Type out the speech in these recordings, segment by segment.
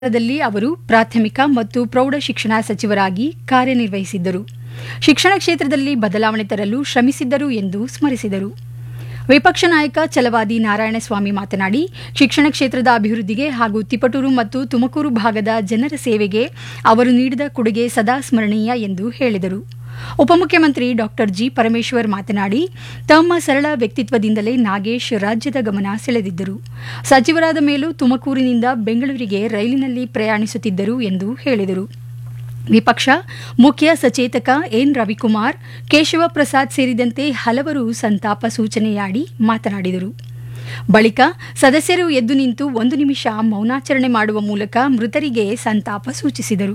ದಲ್ಲಿ ಅವರು ಪ್ರಾಥಮಿಕ ಮತ್ತು ಪ್ರೌಢ ಶಿಕ್ಷಣ ಸಚಿವರಾಗಿ ಕಾರ್ಯನಿರ್ವಹಿಸಿದ್ದರು ಶಿಕ್ಷಣ ಕ್ಷೇತ್ರದಲ್ಲಿ ಬದಲಾವಣೆ ತರಲು ಶ್ರಮಿಸಿದ್ದರು ಎಂದು ಸ್ಮರಿಸಿದರು ವಿಪಕ್ಷ ನಾಯಕ ಛಲವಾದಿ ನಾರಾಯಣಸ್ವಾಮಿ ಮಾತನಾಡಿ ಶಿಕ್ಷಣ ಕ್ಷೇತ್ರದ ಅಭಿವೃದ್ಧಿಗೆ ಹಾಗೂ ತಿಪಟೂರು ಮತ್ತು ತುಮಕೂರು ಭಾಗದ ಜನರ ಸೇವೆಗೆ ಅವರು ನೀಡಿದ ಕೊಡುಗೆ ಸದಾ ಸ್ಮರಣೀಯ ಎಂದು ಹೇಳಿದರು ಉಪಮುಖ್ಯಮಂತ್ರಿ ಡಾಕ್ಟರ್ ಜಿ ಪರಮೇಶ್ವರ್ ಮಾತನಾಡಿ ತಮ್ಮ ಸರಳ ವ್ಯಕ್ತಿತ್ವದಿಂದಲೇ ನಾಗೇಶ್ ರಾಜ್ಯದ ಗಮನ ಸೆಳೆದಿದ್ದರು ಸಚಿವರಾದ ಮೇಲೂ ತುಮಕೂರಿನಿಂದ ಬೆಂಗಳೂರಿಗೆ ರೈಲಿನಲ್ಲಿ ಪ್ರಯಾಣಿಸುತ್ತಿದ್ದರು ಎಂದು ಹೇಳಿದರು ವಿಪಕ್ಷ ಮುಖ್ಯ ಸಚೇತಕ ಎನ್ ರವಿಕುಮಾರ್ ಕೇಶವ ಪ್ರಸಾದ್ ಸೇರಿದಂತೆ ಹಲವರು ಸಂತಾಪ ಸೂಚನೆಯಾಡಿ ಮಾತನಾಡಿದರು ಬಳಿಕ ಸದಸ್ಯರು ಎದ್ದು ನಿಂತು ಒಂದು ನಿಮಿಷ ಮೌನಾಚರಣೆ ಮಾಡುವ ಮೂಲಕ ಮೃತರಿಗೆ ಸಂತಾಪ ಸೂಚಿಸಿದರು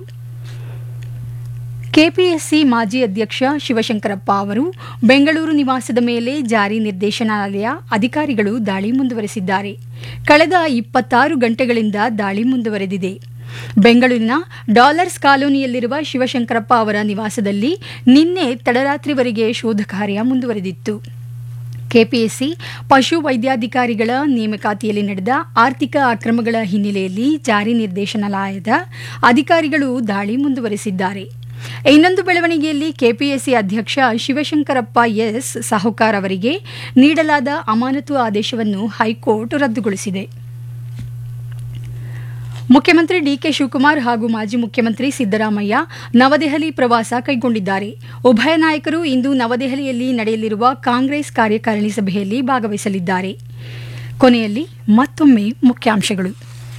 ಕೆಪಿಎಸ್ಸಿ ಮಾಜಿ ಅಧ್ಯಕ್ಷ ಶಿವಶಂಕರಪ್ಪ ಅವರು ಬೆಂಗಳೂರು ನಿವಾಸದ ಮೇಲೆ ಜಾರಿ ನಿರ್ದೇಶನಾಲಯ ಅಧಿಕಾರಿಗಳು ದಾಳಿ ಮುಂದುವರೆಸಿದ್ದಾರೆ ಕಳೆದ ಇಪ್ಪತ್ತಾರು ಗಂಟೆಗಳಿಂದ ದಾಳಿ ಮುಂದುವರೆದಿದೆ ಬೆಂಗಳೂರಿನ ಡಾಲರ್ಸ್ ಕಾಲೋನಿಯಲ್ಲಿರುವ ಶಿವಶಂಕರಪ್ಪ ಅವರ ನಿವಾಸದಲ್ಲಿ ನಿನ್ನೆ ತಡರಾತ್ರಿವರೆಗೆ ಶೋಧ ಕಾರ್ಯ ಮುಂದುವರೆದಿತ್ತು ಕೆಪಿಎಸ್ಸಿ ಪಶು ವೈದ್ಯಾಧಿಕಾರಿಗಳ ನೇಮಕಾತಿಯಲ್ಲಿ ನಡೆದ ಆರ್ಥಿಕ ಅಕ್ರಮಗಳ ಹಿನ್ನೆಲೆಯಲ್ಲಿ ಜಾರಿ ನಿರ್ದೇಶನಾಲಯದ ಅಧಿಕಾರಿಗಳು ದಾಳಿ ಮುಂದುವರೆಸಿದ್ದಾರೆ ಇನ್ನೊಂದು ಬೆಳವಣಿಗೆಯಲ್ಲಿ ಕೆಪಿಎಸ್ಸಿ ಅಧ್ಯಕ್ಷ ಶಿವಶಂಕರಪ್ಪ ಎಸ್ ಸಾಹುಕಾರ್ ಅವರಿಗೆ ನೀಡಲಾದ ಅಮಾನತು ಆದೇಶವನ್ನು ಹೈಕೋರ್ಟ್ ರದ್ದುಗೊಳಿಸಿದೆ ಮುಖ್ಯಮಂತ್ರಿ ಡಿಕೆ ಶಿವಕುಮಾರ್ ಹಾಗೂ ಮಾಜಿ ಮುಖ್ಯಮಂತ್ರಿ ಸಿದ್ದರಾಮಯ್ಯ ನವದೆಹಲಿ ಪ್ರವಾಸ ಕೈಗೊಂಡಿದ್ದಾರೆ ಉಭಯ ನಾಯಕರು ಇಂದು ನವದೆಹಲಿಯಲ್ಲಿ ನಡೆಯಲಿರುವ ಕಾಂಗ್ರೆಸ್ ಕಾರ್ಯಕಾರಿಣಿ ಸಭೆಯಲ್ಲಿ ಭಾಗವಹಿಸಲಿದ್ದಾರೆ ಕೊನೆಯಲ್ಲಿ ಮತ್ತೊಮ್ಮೆ ಮುಖ್ಯಾಂಶಗಳು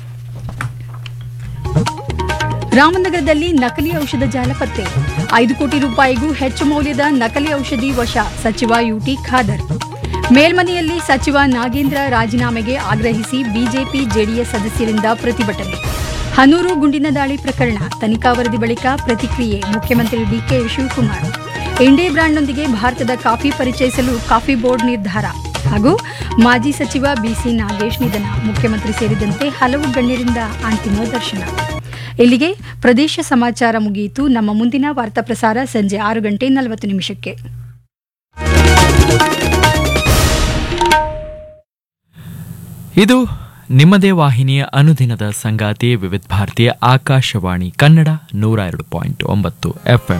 ರಾಮನಗರದಲ್ಲಿ ನಕಲಿ ಔಷಧ ಜಾಲ ಪತ್ತೆ ಐದು ಕೋಟಿ ರೂಪಾಯಿಗೂ ಹೆಚ್ಚು ಮೌಲ್ಯದ ನಕಲಿ ಔಷಧಿ ವಶ ಸಚಿವ ಯುಟಿ ಖಾದರ್ ಮೇಲ್ಮನೆಯಲ್ಲಿ ಸಚಿವ ನಾಗೇಂದ್ರ ರಾಜೀನಾಮೆಗೆ ಆಗ್ರಹಿಸಿ ಬಿಜೆಪಿ ಜೆಡಿಎಸ್ ಸದಸ್ಯರಿಂದ ಪ್ರತಿಭಟನೆ ಹನೂರು ಗುಂಡಿನ ದಾಳಿ ಪ್ರಕರಣ ತನಿಖಾ ವರದಿ ಬಳಿಕ ಪ್ರತಿಕ್ರಿಯೆ ಮುಖ್ಯಮಂತ್ರಿ ಡಿಕೆ ಶಿವಕುಮಾರ್ ಇಂಡೇ ಬ್ರ್ಯಾಂಡ್ನೊಂದಿಗೆ ಭಾರತದ ಕಾಫಿ ಪರಿಚಯಿಸಲು ಕಾಫಿ ಬೋರ್ಡ್ ನಿರ್ಧಾರ ಹಾಗೂ ಮಾಜಿ ಸಚಿವ ಬಿಸಿ ನಾಗೇಶ್ ನಿಧನ ಮುಖ್ಯಮಂತ್ರಿ ಸೇರಿದಂತೆ ಹಲವು ಗಣ್ಯರಿಂದ ಅಂತಿಮ ದರ್ಶನ ಇಲ್ಲಿಗೆ ಪ್ರದೇಶ ಸಮಾಚಾರ ಮುಗಿಯಿತು ನಮ್ಮ ಮುಂದಿನ ವಾರ್ತಾ ಪ್ರಸಾರ ಸಂಜೆ ಆರು ಗಂಟೆ ನಲವತ್ತು ನಿಮಿಷಕ್ಕೆ ಇದು ನಿಮ್ಮದೇ ವಾಹಿನಿಯ ಅನುದಿನದ ಸಂಗಾತಿ ವಿವಿಧ ಭಾರತೀಯ ಆಕಾಶವಾಣಿ ಕನ್ನಡ ನೂರ ಎರಡು ಪಾಯಿಂಟ್ ಒಂಬತ್ತು ಎಫ್ಎಂ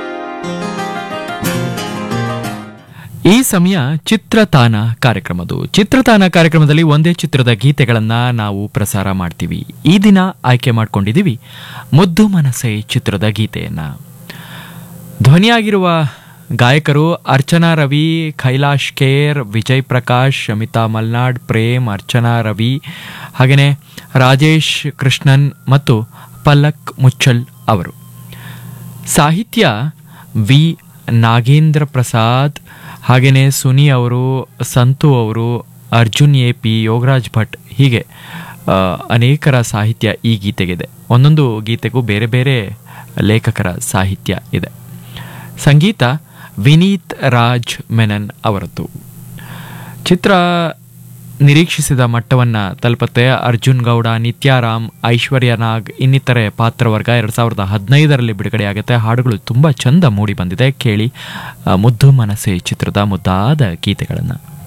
ಈ ಸಮಯ ಚಿತ್ರತಾನ ಕಾರ್ಯಕ್ರಮದು ಚಿತ್ರತಾನ ಕಾರ್ಯಕ್ರಮದಲ್ಲಿ ಒಂದೇ ಚಿತ್ರದ ಗೀತೆಗಳನ್ನ ನಾವು ಪ್ರಸಾರ ಮಾಡ್ತೀವಿ ಈ ದಿನ ಆಯ್ಕೆ ಮಾಡ್ಕೊಂಡಿದ್ದೀವಿ ಮುದ್ದು ಮನಸೆ ಚಿತ್ರದ ಗೀತೆಯನ್ನ ಧ್ವನಿಯಾಗಿರುವ ಗಾಯಕರು ಅರ್ಚನಾ ರವಿ ಕೈಲಾಶ್ ಕೇರ್ ವಿಜಯ್ ಪ್ರಕಾಶ್ ಶಮಿತಾ ಮಲ್ನಾಡ್ ಪ್ರೇಮ್ ಅರ್ಚನಾ ರವಿ ಹಾಗೆಯೇ ರಾಜೇಶ್ ಕೃಷ್ಣನ್ ಮತ್ತು ಪಲ್ಲಕ್ ಮುಚ್ಚಲ್ ಅವರು ಸಾಹಿತ್ಯ ವಿ ನಾಗೇಂದ್ರ ಪ್ರಸಾದ್ ಹಾಗೆಯೇ ಸುನಿ ಅವರು ಸಂತು ಅವರು ಅರ್ಜುನ್ ಎ ಪಿ ಯೋಗರಾಜ್ ಭಟ್ ಹೀಗೆ ಆ, ಅನೇಕರ ಸಾಹಿತ್ಯ ಈ ಗೀತೆಗಿದೆ ಒಂದೊಂದು ಗೀತೆಗೂ ಬೇರೆ ಬೇರೆ ಲೇಖಕರ ಸಾಹಿತ್ಯ ಇದೆ ಸಂಗೀತ ವಿನೀತ್ ರಾಜ್ ಮೆನನ್ ಅವರದ್ದು ಚಿತ್ರ ನಿರೀಕ್ಷಿಸಿದ ಮಟ್ಟವನ್ನ ತಲುಪುತ್ತೆ ಅರ್ಜುನ್ ಗೌಡ ನಿತ್ಯಾರಾಮ್ ಐಶ್ವರ್ಯ ನಾಗ್ ಇನ್ನಿತರೆ ಪಾತ್ರವರ್ಗ ಎರಡ್ ಸಾವಿರದ ಹದಿನೈದರಲ್ಲಿ ಬಿಡುಗಡೆಯಾಗುತ್ತೆ ಹಾಡುಗಳು ತುಂಬಾ ಚಂದ ಮೂಡಿ ಬಂದಿದೆ ಕೇಳಿ ಆ, ಮುದ್ದು ಮನಸ್ಸೆ ಚಿತ್ರದ ಮುದ್ದಾದ ಗೀತೆಗಳನ್ನು